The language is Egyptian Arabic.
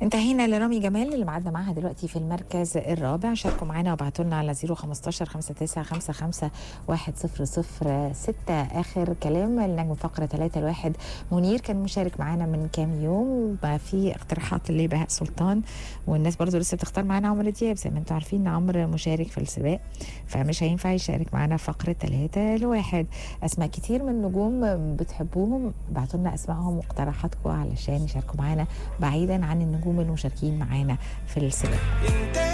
انتهينا لرامي جمال اللي معدنا معاها دلوقتي في المركز الرابع شاركوا معانا وابعتوا لنا على 015 5955 100 اخر كلام النجم فقره 3 الواحد منير كان مشارك معانا من كام يوم وبقى في اقتراحات لبهاء سلطان والناس برضو لسه بتختار معانا عمرو دياب زي ما انتم عارفين ان عمرو مشارك في السباق فمش هينفع يشارك معانا في فقره 3 لواحد اسماء كتير من النجوم بتحبوهم ابعتوا لنا اسمائهم واقتراحاتكم علشان يشاركوا معانا بعيدا عن النجوم المشاركين معانا في السباق انت